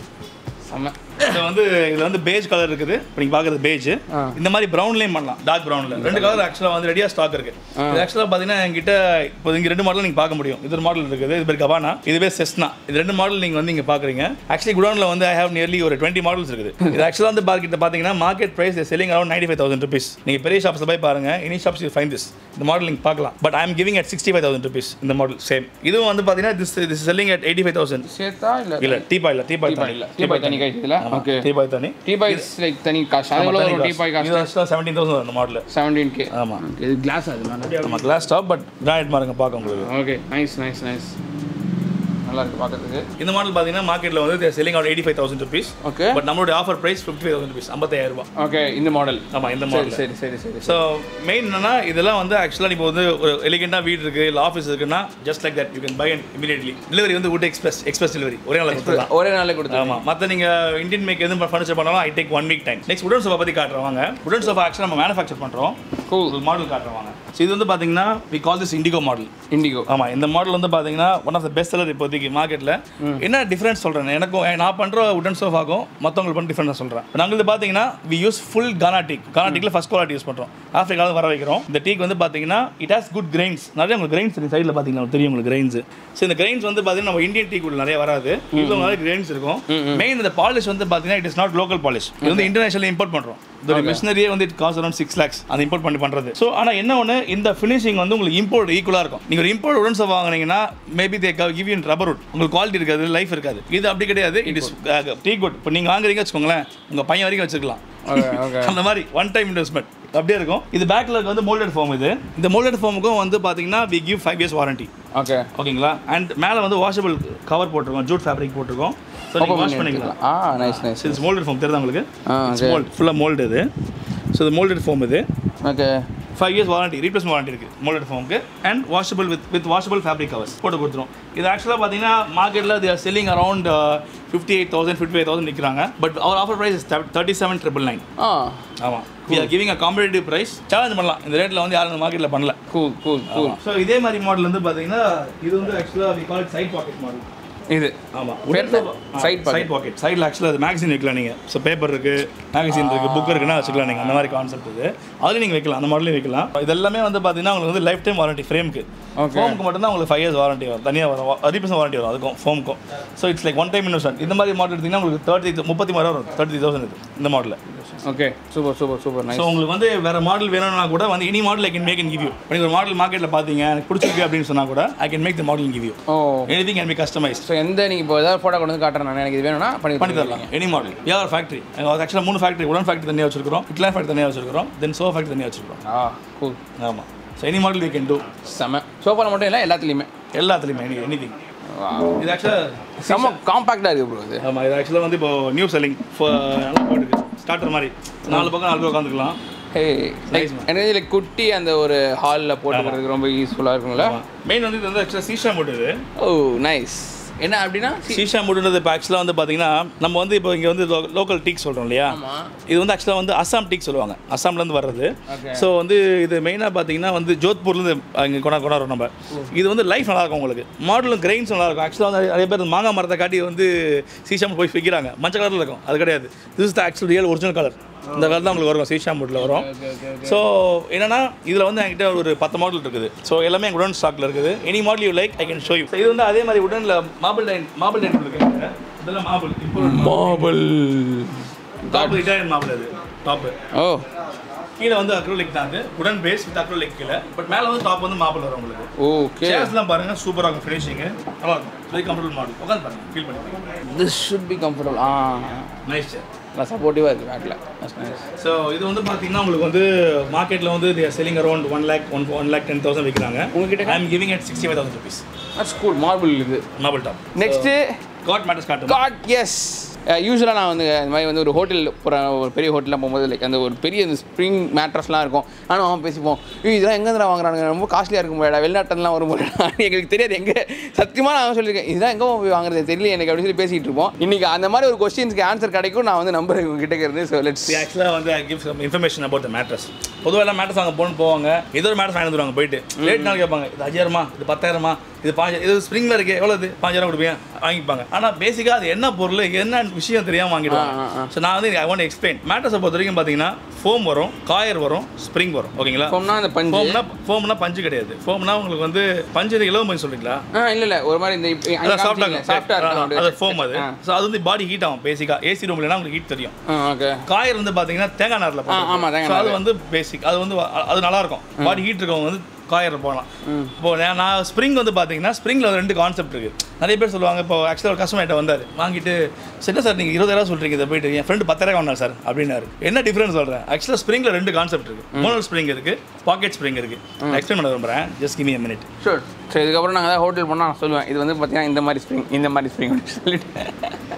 செம்ம இது வந்து இதுல வந்து பேஜ் கலர் இருக்குது இப்போ நீங்க பாக்குறது பேஜ் ஆ. இந்த மாதிரி ப்ரௌன்லயும் பண்ணலாம் டார்க் ப்ரௌன்ல ரெண்டு கலர் ஆக்சுவலா வந்து ரெடியா ஸ்டாக் இருக்கு இது ஆக்சுவலா பாத்தீங்கன்னா என்கிட்ட இப்போ இங்க ரெண்டு மாடல் நீங்க பார்க்க முடியும் இது ஒரு மாடல் இருக்குது இது பேர் கபானா இதுவே செஸ்னா இது ரெண்டு மாடல் நீங்க வந்து இங்க பாக்குறீங்க ஆக்சுவலி குடோன்ல வந்து ஐ ஹேவ் நியர்லி ஒரு டுவெண்ட்டி மாடல்ஸ் இருக்குது இது ஆக்சுவலா வந்து மார்க்கெட் பாத்தீங்கன்னா market price selling around ninety five thousand rupees நீங்க பெரிய ஷாப்ஸ்ல போய் பாருங்க any shops you find this இந்த மாடல் நீங்க பார்க்கலாம் but I am giving at sixty five thousand rupees இந்த மாடல் சேம் இதுவும் வந்து பாத்தீங்கன்னா this this selling at eighty five thousand சேர்த்தா இல்லை இல்ல டீபாய் இல்ல டீபாய் டீபாய் இல்லை டீபாய் தனி காய்ச்சி இதில் ஓகே டீபாய் தனி டீபாய் லைக் தனி காசு அது எவ்வளோ வரும் டீபாய் காசு இது ஆக்சுவலாக செவன்டீன் தௌசண்ட் அந்த மாடல் செவன்டீன் கே ஆமாம் இது கிளாஸ் அது மேலே நம்ம கிளாஸ் டாப் பட் கிரானைட் மாருங்க பார்க்க உங்களுக்கு ஓகே நைஸ் நைஸ் நைஸ் நல்லா இருக்கு பார்க்கறதுக்கு இந்த மாடல் பார்த்தீங்கன்னா மார்க்கெட்டில் வந்து selling out eighty five thousand rupees okay but நம்மளுடைய offer price fifty five thousand rupees ஐம்பத்தாயிரம் ரூபாய் ஓகே இந்த மாடல் ஆமாம் இந்த சரி மாடல் சரி சரி சரி ஸோ மெயின் என்னன்னா இதெல்லாம் வந்து ஆக்சுவலாக இப்போ வந்து ஒரு எலிகெண்டாக வீடு இருக்கு இல்லை ஆஃபீஸ் இருக்குன்னா just like that you can buy and immediately delivery வந்து wood எக்ஸ்பிரஸ் எக்ஸ்பிரஸ் டெலிவரி ஒரே நாள் கொடுத்துடலாம் ஒரே நாளே கொடுத்து ஆமாம் மற்ற நீங்கள் இந்தியன் மேக் எதுவும் ஃபர்னிச்சர் பண்ணாலும் I take one week time next உடன் சோஃபா பற்றி காட்டுறவாங்க உடன் சோஃபா ஆக்சுவலாக நம்ம மேனுஃபேக்சர் பண்ணுறோம் Cool. ஒரு மாடல் காட்டுறவாங்க ஸோ இது வந்து பார்த்தீங்கன்னா we call this Indigo model Indigo ஆமாம் இந்த மாடல் வந்து பார்த்தீங்கன்னா one of the best seller இப்போதைக்கு மார்க்கெட்டில் என்ன டிஃப்ரென்ஸ் சொல்கிறேன் எனக்கும் நான் பண்ணுற உடன் சோஃபாக்கும் மற்றவங்களுக்கு பண்ண டிஃப்ரென்ஸ் சொல்கிறேன் நாங்கள் இது பார்த்தீங்கன்னா வி யூஸ் ஃபுல் கானாட்டிக் கானாட்டிக்கில் ஃபஸ்ட் குவாலிட்டி யூஸ் பண்ணுறோம் ஆஃப்ரிக்காவில் வர வைக்கிறோம் இந்த டீக் வந்து பார்த்தீங்கன்னா இட் ஹாஸ் குட் கிரைன்ஸ் நிறைய உங்களுக்கு கிரைன்ஸ் இருக்குது சைடில் பார்த்தீங்கன்னா தெரியும் உங்களுக்கு கிரைன்ஸ் ஸோ இந்த கிரைன்ஸ் வந்து பார்த்தீங்கன்னா நம்ம இந்தியன் டீ கூட நிறைய வராது இதில் நிறைய கிரைன்ஸ் இருக்கும் மெயின் இந்த பாலிஷ் வந்து பார்த்தீங்கன்னா it is not local polish இது வந்து இன்டர்நேஷனல் இம்போர்ட் பண்ணுறோம் இந்த மிஷினரியே வந்து it cost around six lakhs அந்த இம்போர்ட் பண்ணி பண்ணுறது ஸோ ஆனால் என்ன ஒன்று இந்த ஃபினிஷிங் வந்து உங்களுக்கு இம்போர்ட் ஈக்குவலாக இருக்கும் நீங்கள் ஒரு இம்போர்ட் உடன் சோஃபா வாங்குனீங்கன்னா maybe they give you rubber wood உங்களுக்கு குவாலிட்டி இருக்காது லைஃப் இருக்காது இது அப்படி கிடையாது இட் இஸ் டீ குட் இப்போ நீங்கள் வாங்குறீங்க வச்சுக்கோங்களேன் உங்கள் பையன் வரைக்கும் வச்சுக்கலாம் ஓகே ஓகே அந்த மாதிரி ஒன் டைம் இன்வெஸ்ட்மெண்ட் அப்படியே இருக்கும் இது பேக்கில் வந்து மோல்டட் ஃபார்ம் இது இந்த மோல்டட் ஃபார்முக்கும் வந்து பார்த்தீங்கன்னா we give five years warranty okay ஓகேங்களா அண்ட் மேலே வந்து வாஷபிள் கவர் போட்டிருக்கோம் ஜூட் ஃபேப்ரிக் போட்டிருக்கோம் ஸோ நீங்கள் வாஷ் பண்ணிக்கலாம் ah nice nice it's moulded foam தெரியுதா உங்களுக்கு ஆ ஓகே மோல்ட் ஃபுல்லாக மோல்டு இது ஸோ இது மோல்டட் ஃபார்ம் இது okay five years warranty replacement warranty இருக்குது மோல்டட் ஃபார்முக்கு and washable with with washable fabric covers போட்டு கொடுத்துரும் இது ஆக்சுவலாக பார்த்தீங்கன்னா மார்க்கெட்டில் they are selling around fifty eight thousand fifty five thousand நிற்கிறாங்க but our offer price thirty seven triple nine ah ஆமாம் we are giving a competitive price challenge பண்ணலாம் இந்த ரேட்டில் வந்து யாரும் இந்த மார்க்கெட்டில் பண்ணல கூல் கூல் கூல் ஸோ இதே மாதிரி மாடல் வந்து பார்த்தீங்கன்னா இது வந்து ஆக்சுவலாக we call side pocket model இது ஆமாம் பேர் என்ன? Side pocket. சைட் பாக்கெட் சைடில் ஆக்சுவலாக அது மேகசின் வைக்கலாம் நீங்கள் ஸோ பேப்பர் இருக்குது மேகசின் இருக்குது புக் இருக்குன்னா வச்சுக்கலாம் நீங்கள் அந்த மாதிரி கான்செப்ட் இது அதுலேயும் நீங்கள் வைக்கலாம் அந்த மாடலையும் வைக்கலாம் இது எல்லாமே வந்து பார்த்தீங்கன்னா உங்களுக்கு வந்து லைஃப் டைம் வாரண்டி ஃப்ரேமுக்கு Okay. ஃபோமுக்கு மட்டும்தான் உங்களுக்கு ஃபைவ் இயர்ஸ் வாரண்டி வரும் தனியாக வரும் அறுபது பர்சன்ட் வாரண்டி வரும் அதுக்கும் ஃபோமுக்கும் so it's like one time investment இந்த மாதிரி மாடல் எடுத்திங்கன்னா உங்களுக்கு தேர்ட்டி முப்பத்தி மூணு வரும் தேர்ட்டி தௌசண்ட் இது இந்த மாடலில் okay super super super nice so உங்களுக்கு வந்து வேற மாடல் வேணும்னா கூட வந்து any model I can make and give you நீங்கள் ஒரு மாடல் மார்க்கெட்டில் பார்த்தீங்க எனக்கு பிடிச்சிருக்கு அப்படின்னு சொன்னா கூட I can make the model give you oh anything can be customise so எந்த நீங்கள் இப்போ ஏதாவது ஃபோட்டோ கொண்டு வந்து காட்டுறேன் நான் எனக்கு இது வேணும்னா பண்ணி பண்ணி தரலாம் எனி மாடல் யார் ஃபேக்ட்ரி ஆக்சுவலாக மூணு ஃபேக்ட்ரி உடன் ஃபேக்ட்ரி தனியாக வச்சிருக்கிறோம் இட்லான் ஃபேக்ட்ரி தனியாக வச்சிருக்கிறோம் தென் சோ ஃபேக்ட்ரி தனியாக வச்சிருக்கிறோம் ஆ கூல் ஆமாம் so any model we can do செம சோஃபாவில் மட்டும் இல்லை எல்லாத்துலேயுமே எல்லாத்துலேயுமே எனி எனி திங் இது ஆக்சுவலாக செம்ம காம்பாக்டாக இருக்குது ப்ரோ இது ஆமாம் இது ஆக்சுவலாக வந்து இப்போ நியூ செல்லிங் நல்லா போயிட்டு ஸ்டார்டர் மாதிரி நாலு பக்கம் நாலு பேர் உட்காந்துக்கலாம் ஹே Nice, man. எனக்கு இதில் குட்டி அந்த ஒரு ஹாலில் போட்டுக்கிறதுக்கு ரொம்ப யூஸ்ஃபுல்லாக இருக்குங்களா மெயின் வந்து இது வந்து ஆக்சுவலாக சீஷா மூட் இது ஓ நைஸ் என்ன அப்படின்னா சீஷா மூடுன்றது இப்போ ஆக்சுவலாக வந்து பார்த்தீங்கன்னா நம்ம வந்து இப்போ இங்கே வந்து லோக்கல் டீக் சொல்கிறோம் இல்லையா ஆமாம் இது வந்து ஆக்சுவலாக வந்து அஸ்ஸாம் டீக் சொல்லுவாங்க அஸ்ஸாம்லேருந்து வர்றது Okay. ஸோ வந்து இது மெயினாக பார்த்தீங்கன்னா வந்து ஜோத்பூர்லேருந்து இங்கே கொண்டா கொண்டாடுறோம் நம்ம இது வந்து லைஃப் நல்லா இருக்கும் உங்களுக்கு மாடலும் கிரெயின்ஸ் நல்லா இருக்கும் ஆக்சுவலாக வந்து நிறைய பேர் இந்த மாங்காய் மரத்தை காட்டி வந்து சீஷாம் போய் விற்கிறாங்க மஞ்சள் கலரில் இருக்கும் அது கிடையாது this is the actual real original colour இந்த கலர் தான் உங்களுக்கு வரும் சீஷா மூட்டில் வரும் ஸோ என்னன்னா இதில் வந்து என்கிட்ட ஒரு பத்து மாடல் இருக்குது ஸோ எல்லாமே எங்கள் உடன் ஸ்டாக்ல இருக்குது any model you like I can show you இது வந்து அதே மாதிரி உடனில் மாபிள் டைன் மாபிள் டைன் இருக்குது இதெல்லாம் மாபிள் இப்போ மார்பிள் டாப் இட்டாலியன் மாபிள் அது டாப்பு ஓ கீழே வந்து அக்ரோலிக் தான் அது உடன் பேஸ் வித் அக்ரோலிக் கீழே பட் மேலே வந்து டாப் வந்து மாபிள் வரும் உங்களுக்கு ஓகே சேர்ஸ்லாம் பாருங்க சூப்பராக இருக்கும் ஃபினிஷிங்கு நல்லா இருக்கும் வெரி கம்ஃபர்டபுள் மாடல் உட்காந்து பாருங்க ஃபீல் பண்ணி this should be comfortable ah nice chair நல்லா சப்போர்ட்டிவாக இருக்குது பேட்டில் நைஸ் ஸோ இது வந்து பார்த்தீங்கன்னா உங்களுக்கு வந்து மார்க்கெட்டில் வந்து selling around one lakh one one lakh ten thousand விற்கிறாங்க உங்ககிட்ட I am giving at sixty five thousand rupees that's cool marble இது marble top next cot mattress காட்டும் காட் எஸ் யூஸ்வலாக நான் வந்து இந்த மாதிரி வந்து ஒரு ஹோட்டல் போகிற ஒரு பெரிய ஹோட்டலில் போகும்போது லைக் அந்த ஒரு பெரிய இந்த ஸ்ப்ரிங் மேட்ரஸ்லாம் இருக்கும் ஆனால் அவன் பேசிப்போம் "ஏய், இதெல்லாம் எங்கேருந்து வாங்குறானுங்க ரொம்ப காஸ்ட்லியாக இருக்கும் போடா வெளிநாட்டிலாம் வரும் போடா எங்களுக்கு தெரியாது எங்கே சத்தியமாக நான் சொல்லியிருக்கேன் இதெல்லாம் எங்கே போய் வாங்குறது தெரியல எனக்கு அப்படி சொல்லி பேசிகிட்டு இருப்போம் இன்றைக்கி அந்த மாதிரி ஒரு கொஸ்டின்ஸ்க்கு ஆன்சர் கிடைக்கும் நான் வந்து நம்புறேன் உங்ககிட்ட இருந்து ஸோ லெட்ஸ் ஆக்சுவலாக வந்து I give some information about the mattress பொதுவாக எல்லாம் மேட்ரஸ் வாங்க போகணும் போவாங்க ஏதோ ஒரு மேட்ரஸ் வாங்கி வந்துருவாங்க போயிட்டு ரேட் நாள் கேட்பாங்க இது அஞ்சாயிரமா இது பத்தாயிரமா இது பாஞ்சு இது ஸ்ப்ரிங்கில் இருக்கு எவ்வளோ இது பாஞ்சாயிரம் கொடுப்பீங்க வாங்கிப்பாங்க ஆனால் பேசிக்காக அது என்ன பொருள் என்ன விஷயம் தெரியாமல் வாங்கிடுவாங்க ஆ, ஆ. ஸோ நான் வந்து ஐ வாண்ட் எக்ஸ்பிளைன் மேட்ரஸை பொறுத்த வரைக்கும் பார்த்தீங்கன்னா ஃபோம் வரும் காயர் வரும் ஸ்ப்ரிங் வரும் ஓகேங்களா ஃபோம்னா அந்த பஞ்சு ஃபோம்னா ஃபோம்னா பஞ்சு கிடையாது ஃபோம்னா உங்களுக்கு வந்து பஞ்சு இது இலவ பஞ்சு சொல்றீங்களா ஆ இல்லை இல்லை ஒரு மாதிரி இந்த அதான் சாஃப்டாக சாஃப்டாக இருக்கும் அது ஃபோம் அது ஆ. ஸோ அது வந்து பாடி ஹீட் ஆகும் பேசிக்காக ஏசி ரூம்லனா உங்களுக்கு ஹீட் தெரியும் ஆ ஓகே காயர் வந்து பாத்தீங்கன்னா தேங்காய் நாரில் ஆமா, தேங்காய் ஸோ அது வந்து பேசிக் அது வந்து அ- அது நல்லா இருக்கும் பாடி ஹீட் இருக்கவங்க வந்து காயர் போகலாம் இப்போ நான் நான் ஸ்ப்ரிங் வந்து பார்த்தீங்கன்னா ஸ்ப்ரிங்கில் ரெண்டு கான்செப்ட் இருக்கு நிறைய பேர் சொல்லுவாங்க இப்போ ஆக்சுவலாக ஒரு கஸ்டமர் என்கிட்ட வந்தார் வாங்கிட்டு "சார், என்ன சார் நீங்கள் இருபதாயிரம் சொல்கிறீங்க இதை போயிட்டு என் ஃப்ரெண்டு பத்தாயிரம் வாங்கினார் சார் அப்படின்னாரு என்ன டிஃப்ரென்ஸ் சொல்கிறேன் ஆக்சுவலாக ஸ்ப்ரிங்கில் ரெண்டு கான்செப்ட் இருக்கு மோனல் ஸ்ப்ரிங் இருக்கு பாக்கெட் ஸ்ப்ரிங் இருக்கு எக்ஸ்பிளைன் பண்ண விரும்புகிறேன் just give me minute sure so இதுக்கப்புறம் நாங்கள் ஏதாவது ஹோட்டல் போனால் நான் சொல்லுவேன் இது வந்து பார்த்தீங்கன்னா இந்த மாதிரி ஸ்ப்ரிங் இந்த மாதிரி ஸ்ப்ரிங் சொல்லிட்டு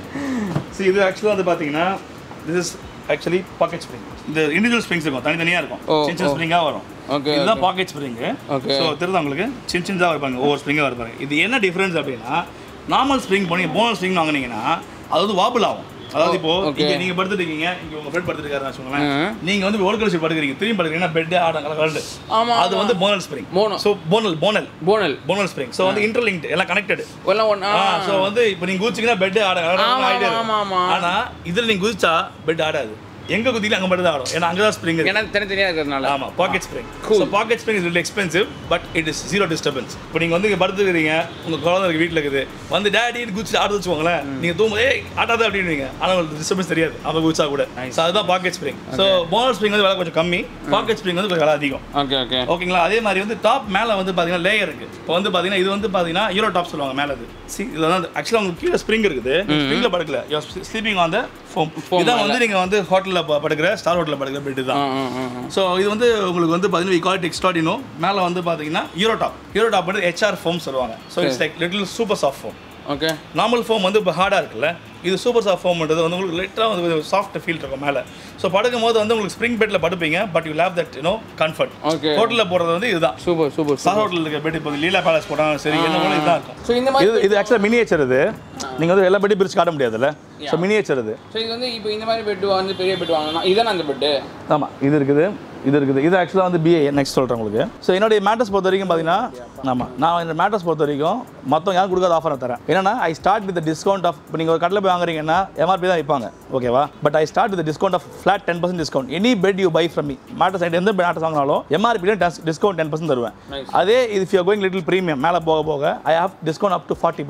ஸோ இது ஆக்சுவலாக வந்து பார்த்தீங்கன்னா this is actually pocket spring இந்த இண்டிவிஜுவல் ஸ்ப்ரிங்ஸ் இருக்கும் தனித்தனியாக இருக்கும் ஓ, சின்ன சின்ன ஓ. ஸ்ப்ரிங்காக வரும் Okay, இதுதான் பாக்கெட் ஸ்ப்ரிங்கு Okay. ஸோ தெரியுதா உங்களுக்கு சின்ன சின்னதாக இருப்பாங்க ஒவ்வொரு ஸ்ப்ரிங்காக இருப்பாங்க இது என்ன டிஃப்ரென்ஸ் அப்படின்னா நார்மல் ஸ்ப்ரிங் போனீங்க போனல் ஸ்ப்ரிங் வாங்குனீங்கன்னா அது வந்து வாபிள் ஆகும் அதாவது இப்போ okay. இங்க நீங்க படுத்துட்டு இருக்கீங்க இங்க உங்க ஃப்ரெண்ட் படுத்துருக்காருன்னு வச்சுக்கோங்களேன் ம். நீங்க வந்து ஒரு கழிச்சு படுக்கிறீங்க திரும்பி படுக்கிறீங்கன்னா பெட் ஆட கலந்து ஆமா, அது வந்து Bonnell spring Mono. So Bonnell Bonnell Bonnell Bonnell spring so வந்து இன்டர்லிங்க் எல்லாம் கனெக்டட் எல்லாம் ஒன்றா ஸோ வந்து இப்போ நீங்க குதிச்சிங்கன்னா பெட் ஆட ஆமா, ஆடிட்டே ஆமா, ஆமா. இருக்கும். ஆனா இதுல நீங்க குதிச்சா பெட் ஆடாது எங்க குதிக்கல அங்க மட்டும் தான் ஆடும் ஏன்னா அங்கதான் ஸ்ப்ரிங் இருக்கு ஏன்னா தனித்தனியாக இருக்கிறதுனால ஆமா pocket spring Cool. So pocket spring is little expensive but it is zero disturbance இப்போ நீங்க வந்து இங்க படுத்துக்கிறீங்க உங்க குழந்தை இருக்கு வீட்டில் இருக்குது வந்து டேடி குதிச்சு ஆட வச்சுக்கோங்களேன் நீங்க தூங்கும் ஏய் ஆட்டாத அப்படின்னுவீங்க ஆனா உங்களுக்கு டிஸ்டர்பன்ஸ் தெரியாது அவங்க குதிச்சா கூட ஸோ அதுதான் pocket spring so Bonnell spring வந்து விலை கொஞ்சம் கம்மி பாக்கெட் ஸ்ப்ரிங் வந்து கொஞ்சம் விலை அதிகம் ஓகே ஓகே ஓகேங்களா அதே மாதிரி வந்து டாப் மேலே வந்து பார்த்தீங்கன்னா லேயர் இருக்கு இப்போ வந்து பார்த்தீங்கன்னா இது வந்து பார்த்தீங்கன்னா ஹீரோ டாப் சொல்லுவாங்க மேலே இது சி இதில் வந்து ஆக்சுவலாக உங்களுக்கு கீழே ஸ்ப்ரிங் இருக்குது ஸ்ப்ரிங்கில் படுக்கல sleeping on the foam Foam இதான் மேல. வந்து நீங்கள் வந்து ஹோட்டலில் படுக்கிற ஸ்டார் ஹோட்டலில் படுக்கிற பெட் ஆ தான் ஆ ஆ ஆ. ஸோ இது வந்து உங்களுக்கு வந்து பார்த்தீங்கன்னா கால்ட் எக்ஸ்ட்ராடினோ மேலே வந்து பார்த்தீங்கன்னா ஹீரோ டாப் ஹீரோ டாப் வந்து ஹெச்ஆர் ஃபோம் சொல்லுவாங்க so it's like little super soft foam okay normal foam வந்து இப்போ ஹார்டாக இருக்குல்ல இது சூப்பர் சாஃப்ட் ஃபோம்ன்றது வந்து உங்களுக்கு லிட்டராக வந்து சாஃப்ட் ஃபீல் இருக்கும் மேலே ஸோ படுக்கும் போது வந்து உங்களுக்கு ஸ்ப்ரிங் பெட்டில் படுப்பீங்க but you love that you know comfort Okay. ஹோட்டலில் போடுறது வந்து இதுதான் சூப்பர் சூப்பர் ஸ்டார் ஹோட்டலில் இருக்க பெட் இப்போ லீலா பேலஸ் போட்டாலும் சரி என்ன கூட இதுதான் இருக்கும் ஸோ இந்த மாதிரி இது இது ஆக்சுவலாக மினியேச்சர் இது நீங்கள் வந்து எல்லா பெட்டி பிரிச்சு காட்ட முடியாதுல்ல ஸோ மினியேச்சர் இது ஸோ இது வந்து இப்போ இந்த மாதிரி பெட் வந்து பெரிய பெட் வாங்கணும் இதானே அந்த பெட்டு ஆமாம் இது இருக்குது இது இருக்குது இது ஆக்சுவலாக வந்து பிஏ நெக்ஸ்ட் சொல்கிறேன் உங்களுக்கு ஸோ என்னுடைய மேட்டர்ஸ் பொறுத்த வரைக்கும் பார்த்தீங்கன்னா ஆமாம் நான் இந்த மேட்டர்ஸ் பொறுத்த வரைக்கும் மொத்தம் யாரும் கொடுக்காத ஆஃபர் தரேன் என்னன்னா I start with discount off இப்போ நீங்கள் ஒரு கடையில் போய் வாங்குறீங்கன்னா எம்ஆர்பி தான் வைப்பாங்க ஓகேவா but I start with discount off flat ten percent discount any bed you buy from me mattress side எந்த மேட்டர்ஸ் வாங்கினாலும் எம்ஆர்பி டிஸ்கவுண்ட் டென் பர்சன்ட் தருவேன் Nice. அதே இது யூ கோயிங் லிட்டில் ப்ரீமியம் மேலே போக போக I have discount up to forty percent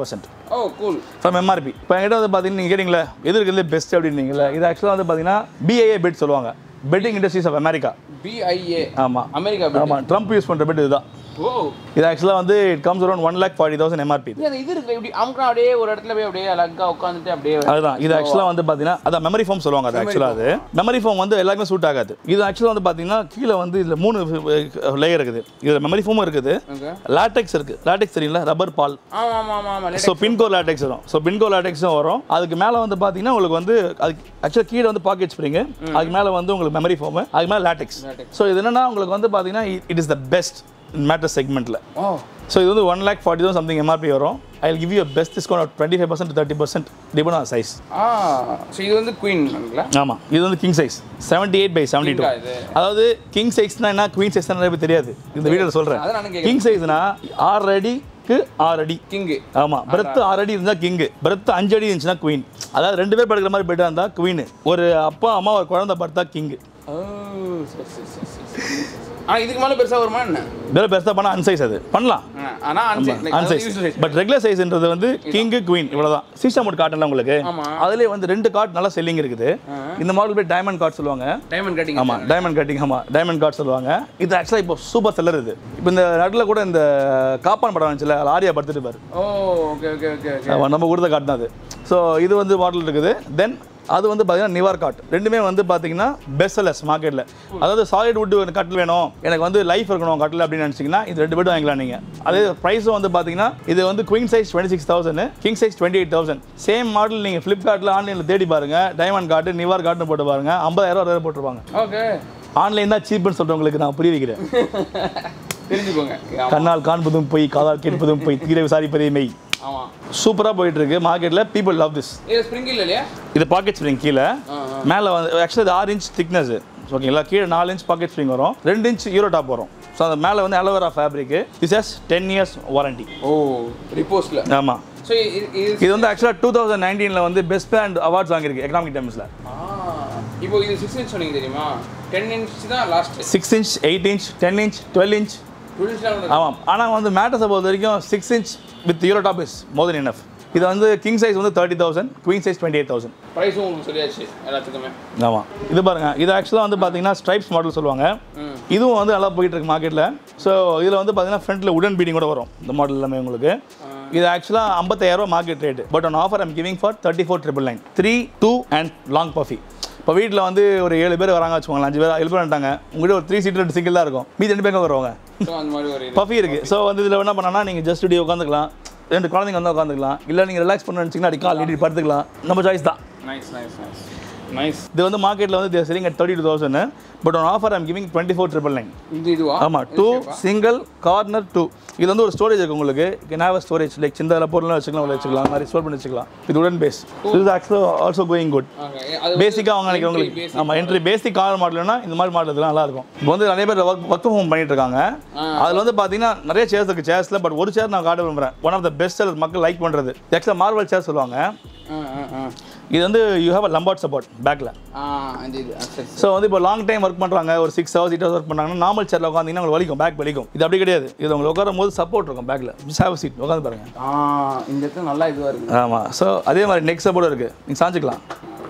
oh cool from MRP இப்போ என்கிட்ட வந்து பார்த்தீங்கன்னா நீங்கள் கேட்டிங்களே எது இருக்கிறது பெஸ்ட் அப்படின்னீங்களே இது ஆக்சுவலாக வந்து பார்த்தீங்கன்னா பிஐஏ பெட் சொல்லுவாங்க bedding industries of America PIA ஆமாம் அமெரிக்கா ஆமாம் ட்ரம்ப் யூஸ் பண்ணுற பெட் இதுதான் ஓ இது ஆக்சுவலாக வந்து it comes around one lakh forty thousand MRP இது அந்த இது இருக்கு இப்படி அமுக்கா அப்படியே ஒரு இடத்துல போய் அப்படியே அழகா உட்காந்துட்டு அப்படியே அதுதான் இது ஆக்சுவலாக வந்து பார்த்தீங்கன்னா அதான் மெமரி ஃபோம் சொல்லுவாங்க அது ஆக்சுவலாக அது மெமரி ஃபோம் வந்து எல்லாருக்குமே சூட் ஆகாது இது ஆக்சுவலாக வந்து பார்த்தீங்கன்னா கீழே வந்து இதில் மூணு லேயர் இருக்குது இதில் மெமரி ஃபோமும் இருக்குது ஓகே லாட்டெக்ஸ் இருக்குது லாட்டெக்ஸ் தெரியல ரப்பர் பால் ஆமா ஆமா ஆமா ஆமா ஸோ பின்கோ லாட்டெக்ஸ் வரும் ஸோ பின்கோ லாட்டெக்ஸும் வரும் அதுக்கு மேலே வந்து பார்த்தீங்கன்னா உங்களுக்கு வந்து அதுக்கு ஆக்சுவலாக கீழே வந்து பாக்கெட் ஸ்ப்ரிங்கு அதுக்கு மேலே வந்து உங்களுக்கு மெமரி ஃபோமு அதுக்கு மேலே லாட்டெக்ஸ் Latex. ஸோ இது என்னன்னா உங்களுக்கு வந்து பார்த்தீங்கன்னா it is the best mattress செக்மெண்ட்டில் ஓ ஸோ இது வந்து one lakh forty thousand something MRP வரும் I will give you best discount twenty five percent thirty percent depend on size ஆ ஸோ இது வந்து குயின்ங்களா ஆமாம் இது வந்து king size seventy eight by seventy two King ஆ இது? அதாவது கிங் சைஸ்னா என்ன குவீன் சைஸ் நிறைய பேர் தெரியாது இந்த வீடியோவில் சொல்கிறேன் அதான் நானும் கேட்குறேன் கிங் சைஸ்னா ஆறு அடிக்கு ஆறு அடி கிங்கு ஆமாம் பிரெத்து ஆறு அடி இருந்தால் கிங்கு பிரெத்து அஞ்சு அடி இருந்துச்சுன்னா குவீன் அதாவது ரெண்டு பேர் படுக்கிற மாதிரி பெட்டாக இருந்தால் குவீன் ஒரு அப்பா அம்மா ஒரு குழந்தை படுத்தா கிங்கு ஓ சரி சரி சரி சரி ஆ இதுக்கு மேலே பெருசா வருமா என்ன வேற பெருசாக பண்ணால் அன்சைஸ் அது பண்ணலாம் ஆ, ஆனா அன்சைஸ் அன்சைஸ் பட் ரெகுலர் சைஸ்ன்றது வந்து கிங்கு குவீன் இவ்வளவுதான் சிஸ்டம் மோட் காட்டல உங்களுக்கு ஆமா. அதுலேயே வந்து ரெண்டு கார்ட் நல்லா செல்லிங் இருக்குது இந்த மாடல் பேர் டைமண்ட் கார்ட் சொல்லுவாங்க டைமண்ட் கட்டிங் ஆமா டைமண்ட் கட்டிங் ஆமா டைமண்ட் கார்ட் சொல்லுவாங்க இது ஆக்சுவலாக இப்போ சூப்பர் செல்லர் இது இப்போ இந்த நடுவில் கூட இந்த காப்பான் படம் வந்துச்சுல அதில் ஆரியா படுத்துட்டு பாரு oh okay okay okay okay ஆமா, நம்ம கொடுத்த கார்டு தான் அது ஸோ இது வந்து மாடல் இருக்குது தென் அது வந்து பார்த்தீங்கன்னா நிவார் காட் ரெண்டுமே வந்து பார்த்தீங்கன்னா பெஸ்ட் செல்லர்ஸ் மார்க்கெட்டில் அதாவது சாலிட் வுட் கட்டில் வேணும் எனக்கு வந்து லைஃப் இருக்கணும் கட்டில் அப்படின்னு நினச்சிங்கன்னா இது ரெண்டு பெட்டும் வாங்கிக்கலாம் நீங்கள் அதே ப்ரைஸும் வந்து பார்த்தீங்கன்னா இது வந்து queen size twenty six thousand king size twenty eight thousand same model நீங்கள் ஃப்ளிப்கார்ட்டில் ஆன்லைனில் தேடி பாருங்க டைமண்ட் கார்டு நிவார் கார்டுன்னு போட்டு பாருங்க ஐம்பதாயிரம் ரூபா போட்டுருப்பாங்க ஓகே ஆன்லைன் தான் சீப்னு சொல்கிறவங்களுக்கு நான் புரிய வைக்கிறேன் தெரிஞ்சுக்கோங்க ஆமா. கண்ணால் காண்பதும் போய் காதால் கேட்பதும் போய் தீர விசாரிப்பதே மெய் ஆமா சூப்பராக போயிட்டு இருக்கு மார்க்கெட்டில் பீப்புள் லவ் திஸ் இது ஸ்ப்ரிங் இல்லையா இது பாக்கெட் ஸ்ப்ரிங் கீழே ஆ, மேலே வந்து ஆக்சுவலி இது ஆறு இன்ச் திக்னஸ் ஓகேங்களா கீழே நாலு இன்ச் பாக்கெட் ஸ்ப்ரிங் வரும் ரெண்டு இன்ச் யூரோ டாப் வரும் ஸோ அந்த மேலே வந்து aloe vera fabric this has ten years warranty oh ரிப்போஸ்ட்ல ஆமாம் ஸோ இது இது வந்து ஆக்சுவலாக டூ தௌசண்ட் நைன்டீனில் வந்து பெஸ்ட் பிராண்ட் அவார்ட்ஸ் வாங்கியிருக்கு எக்கனாமிக் டைம்ஸில் ஆ இப்போ இது சிக்ஸ் இன்ச் சொன்னீங்க தெரியுமா டென் இன்ச் தான் last six inch eight inch ten inch twelve inch twelve inch ஆமாம் ஆனால் வந்து மேட்டர்ஸை பொறுத்த வரைக்கும் six inch with euro top is more than enough இது வந்து கிங் சைஸ் வந்து thirty thousand queen size twenty eight thousand ப்ரைஸும் உங்களுக்கு சொல்லியாச்சு எல்லாத்துக்குமே ஆமாம் இது பாருங்க இது ஆக்சுவலாக வந்து பார்த்தீங்கன்னா ஸ்ட்ரைப்ஸ் மாடல் சொல்லுவாங்க ம். இதுவும் வந்து நல்லா போயிட்டு இருக்கு மார்க்கெட்டில் ஸோ இதில் வந்து பார்த்தீங்கன்னா ஃப்ரண்ட்டில் உடன் பீடிங் கூட வரும் இந்த மாடல் எல்லாமே உங்களுக்கு இது ஆக்சுவலாக ஐம்பத்தாயிரம் market rate but on offer I'm giving for thirty four triple nine three two and லாங் பஃபி இப்போ வீட்டில் வந்து ஒரு ஏழு பேர் வராங்க வச்சுக்கோங்களேன் அஞ்சு பேர் ஏழு பேர் வந்துட்டாங்க உங்கள்கிட்ட ஒரு த்ரீ சீட் ரெண்டு சிங்கிள் தான் இருக்கும் மீதி ரெண்டு பேங்க வருவாங்க ஸோ அந்த மாதிரி ஒரு இது பஃபி இருக்குது ஸோ வந்து இதில் என்ன பண்ணனா நீங்கள் ஜஸ்ட் இப்படி உட்காந்துக்கலாம் ரெண்டு குழந்தைங்க வந்து உட்காந்துக்கலாம் இல்லை நீங்கள் ரிலாக்ஸ் பண்ண நினச்சிங்கன்னா அடி கால் நீட்டி படுத்துக்கலாம் நம்ம சாய்ஸ் தான் நைஸ் நைஸ் நைஸ் நைஸ் இது வந்து மார்க்கெட்டில் வந்து selling at thirty two thousand but on offer I'm giving twenty four triple nine இது இதுவா ஆமாம் டூ சிங்கிள் கார்னர் டூ இது வந்து ஒரு ஸ்டோரேஜ் இருக்கு உங்களுக்கு கேன் ஸ்டோரேஜ் லைக் சின்ன பொருள்லாம் வச்சுக்கலாம் உள்ள வச்சுக்கலாம் அந்த மாதிரி ஸ்டோர் பண்ணி வச்சுக்கலாம் இது உடன் பேஸ் இது ஆக்சுவலாக ஆல்சோ கோயிங் குட் ஓகே அது பேசிக்காக அவங்க நினைக்கிறவங்களுக்கு ஆமாம் என்ட்ரி பேசிக் கார் மாடல்னா இந்த மாதிரி மாடல் இதெல்லாம் நல்லா இருக்கும் இப்போ வந்து நிறைய பேர் ஒர்க் ஒர்க் ஹோம் பண்ணிட்டு இருக்காங்க அதில் வந்து பார்த்தீங்கன்னா நிறைய சேர்ஸ் இருக்கு சேர்ஸில் பட் ஒரு சேர் நான் காட்ட விரும்புகிறேன் one of the best seller மக்கள் லைக் பண்ணுறது ஆக்சுவலாக மார்வல் சேர் சொல்லுவாங்க ஆ ஆ ஆ இது வந்து you have a lumbar support பேக்கில் ஆ அந்த இது ஆ, சரி ஸோ வந்து இப்போ லாங் டைம் ஒர்க் பண்ணுறாங்க ஒரு six hours eight hours work பண்ணுறாங்கன்னா நார்மல் சேரில் உட்காந்திங்கன்னா உங்களுக்கு வலிக்கும் பேக் வலிக்கும் இது அப்படி கிடையாது இது உங்களுக்கு உட்காரும் போது சப்போர்ட் இருக்கும் பேக்கில் மிஸ் ஹேவ் சீட் உட்காந்து பாருங்க ஆ இந்த இடத்துல நல்லா இதுவாக இருக்கு ஆமாம் ஸோ அதே மாதிரி நெக் சப்போர்ட் இருக்குது நீங்கள் சாஞ்சிக்கலாம்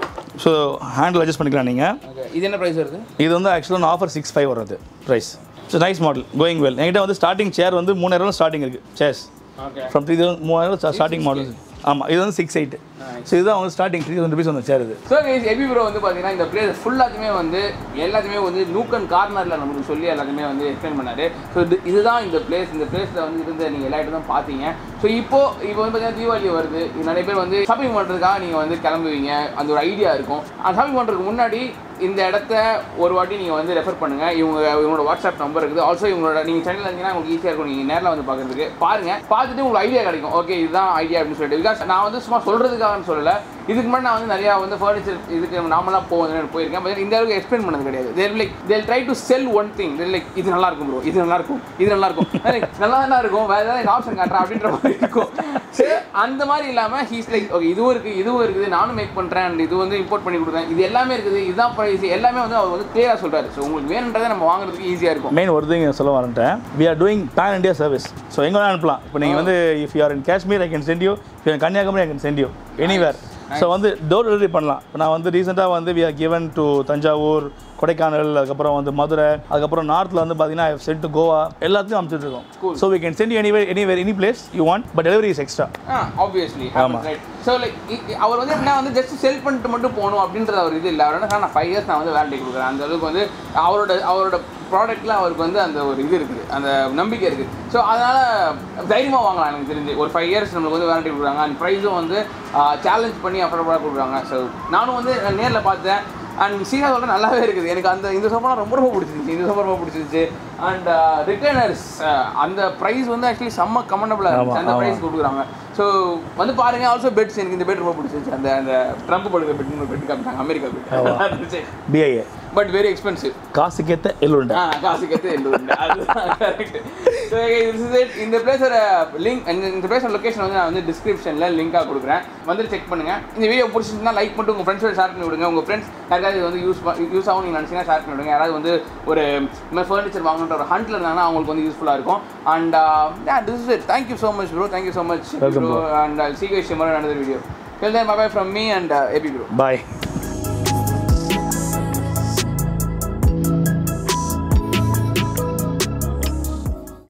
ஸோ ஹேண்டில் அட்ஜஸ்ட் பண்ணிக்கலாம் நீங்கள் ஓகே இது என்ன ப்ரைஸ் வருது இது வந்து ஆக்சுவலாக ஆஃபர் சிக்ஸ் ஃபைவ் வருது price so nice model going well என்கிட்ட வந்து ஸ்டார்டிங் சேர் வந்து மூணாயிரம் ஸ்டார்டிங் இருக்குது chairs okay from three thousand மூவாயிரம் ஸ்டார்டிங் மாடல் ஆமாம் இது வந்து சிக்ஸ் எயிட் ஸோ இதுதான் வந்து ஸ்டார்டிங் த்ரீ தௌசண்ட் ருபீஸ் வந்து சேர் இது ஸோ கைஸ் எபி ப்ரோ வந்து பார்த்தீங்கன்னா இந்த பிளேஸ் ஃபுல்லாத்தையுமே வந்து எல்லாத்தையுமே வந்து நூக்கன் கார்னரில் நமக்கு சொல்லி எல்லாத்தையுமே வந்து எக்ஸ்பிளைன் பண்ணாரு ஸோ இது இதுதான் இந்த பிளேஸ் இந்த பிளேஸில் வந்து இருந்த நீங்கள் எல்லா இடத்தும் பார்த்தீங்க ஸோ இப்போ இப்போ வந்து பார்த்தீங்கன்னா தீபாவளி வருது இது நிறைய பேர் வந்து ஷாப்பிங் பண்ணுறதுக்காக நீங்கள் வந்து கிளம்புவீங்க அந்த ஒரு ஐடியா இருக்கும் அந்த ஷாப்பிங் பண்ணுறதுக்கு முன்னாடி இந்த இடத்த ஒரு வாட்டி நீங்கள் வந்து ரெஃபர் பண்ணுங்கள் இவங்க இவங்களோட வாட்ஸ்அப் நம்பர் இருக்குது ஆல்சோ இவங்களோட நீங்கள் சென்னையில் இருந்தீங்கன்னா உங்களுக்கு ஈஸியாக இருக்கும் நீங்கள் நேரில் வந்து பார்க்குறதுக்கு பாருங்கள் பார்த்துட்டு உங்களுக்கு ஐடியா கிடைக்கும் ஓகே இதுதான் ஐடியா அப்படின்னு சொல்லிட்டு பிகாஸ் நான் வந்து சும்மா சொல்கிறதுக்காகன்னு சொல்லலை இதுக்கு முன்னாடி நான் வந்து நிறையா வந்து ஃபர்னிச்சர் இதுக்கு நார்மலாக போவேன் போயிருக்கேன் பட் இந்த அளவுக்கு எக்ஸ்பிளைன் பண்ணது கிடையாது there like they'll try to sell one thing there like இது நல்லா இருக்கும் ப்ரோ இது நல்லா இருக்கும் இது நல்லா இருக்கும் Like, நல்லா தான் இருக்கும் வேறு ஏதாவது ஆப்ஷன் காட்டுறேன் அப்படின்ற மாதிரி இருக்கும் சரி அந்த மாதிரி இல்லாமல் ஹீஸ் லைக் ஓகே இதுவும் இருக்குது இதுவும் இருக்குது நானும் மேக் பண்ணுறேன் அண்ட் இது வந்து இம்போர்ட் பண்ணி கொடுக்குறேன் இது எல்லாமே இருக்குது இதுதான் ப்ரைஸ் ப்ரைஸ் எல்லாமே வந்து அவர் வந்து கிளியராக சொல்றாரு ஸோ உங்களுக்கு வேணுன்றதை நம்ம வாங்குறதுக்கு ஈஸியாக இருக்கும் மெயின் ஒரு thing சொல்ல வரேன்ட்டேன் we are doing pan India service so எங்கே வேணாலும் அனுப்பலாம் இப்போ நீங்கள் வந்து if you are in Kashmir I can send you if you Kanyakumari I can send you anywhere so வந்து டோர் டெலிவரி பண்ணலாம் இப்போ நான் வந்து ரீசெண்டாக வந்து we are given to Thanjavur Kodaikanal அதுக்கப்புறம் வந்து மதுரை அதுக்கப்புறம் நார்த்தில் வந்து பார்த்தீங்கன்னா சென்ட் டு கோவா எல்லாத்தையும் அனுப்பிச்சிட்டு இருக்கோம் so we can send you anywhere anywhere any place you want but delivery is extra obviously ஆமா. ரைட் ஸோ லைக் அவர் வந்து என்ன வந்து ஜஸ்ட் செல் பண்ணிட்டு மட்டும் போகணும் அப்படின்றது அவர் இது இல்லை அவர் என்ன நான் ஃபைவ் இயர்ஸ் நான் வந்து வேரண்டி கொடுக்குறேன் அந்த அளவுக்கு வந்து அவரோட அவரோட ப்ராடக்ட்டில் அவருக்கு வந்து அந்த ஒரு இது இருக்குது அந்த நம்பிக்கை இருக்குது ஸோ அதனால் தைரியமாக வாங்கலாம் எனக்கு தெரிஞ்சு ஒரு ஃபைவ் இயர்ஸ் நம்மளுக்கு வந்து வேரண்டி கொடுக்குறாங்க அண்ட் ப்ரைஸும் வந்து சேலஞ்ச் பண்ணி அஃபோர்டபுளாக கொடுக்குறாங்க ஸோ நானும் வந்து நேரில் பார்த்தேன் அண்ட் சீனா சொல்ல நல்லாவே இருக்குது எனக்கு அந்த இந்த சோஃபாலாம் ரொம்ப ரொம்ப பிடிச்சிருந்துச்சு இந்த சோஃபா ரொம்ப பிடிச்சிருந்துச்சு அண்ட் ரிட்டர்னர்ஸ் அந்த ப்ரைஸ் வந்து ஆக்சுவலி செம்ம கமெண்டபுளாக இருந்துச்சு அந்த ஆமா. ப்ரைஸ் கொடுக்குறாங்க ஸோ வந்து பாருங்க ஆல்சோ பெட்ஸ் எனக்கு இந்த பெட் ரொம்ப பிடிச்சிருச்சு அந்த அந்த ட்ரம்ப் படுக்கிற பெட் ஒரு பெட் காமிட்டாங்க America bed PIA but very expensive காசுக்கேற்ற எள்ளுண்டை ஆ காசுக்கு ஏற்ற எள்ளு உண்டு அதுதான் கரெக்ட் ஸோ இந்த பிளேஸோட லிங்க் இந்த பிளேஸோட லொக்கேஷன் வந்து நான் வந்து டிஸ்கிரிப்ஷனில் லிங்காக கொடுக்குறேன் வந்து செக் பண்ணுங்க இந்த வீடியோ பிடிச்சிருந்தா லைக் பண்ணிட்டு உங்கள் ஃப்ரெண்ட்ஸோட ஷேர் பண்ணி விடுங்க உங்கள் ஃப்ரெண்ட்ஸ் யாராவது இது வந்து யூஸ் யூஸ் ஆகும் நீங்கள் நினச்சிங்கன்னா ஷேர் பண்ணி விடுங்க யாராவது வந்து ஒரு இந்த மாதிரி ஃபர்னிச்சர் வாங்கணுன்ற ஒரு ஹண்ட்ல இருந்தாங்கன்னா அவங்களுக்கு வந்து யூஸ்ஃபுல்லாக இருக்கும் and this is it thank you so much bro thank you so much Welcome, bro bro. And சீக்கிரம் another video Till then, bye bye from me and uh, Epi Bro. Bye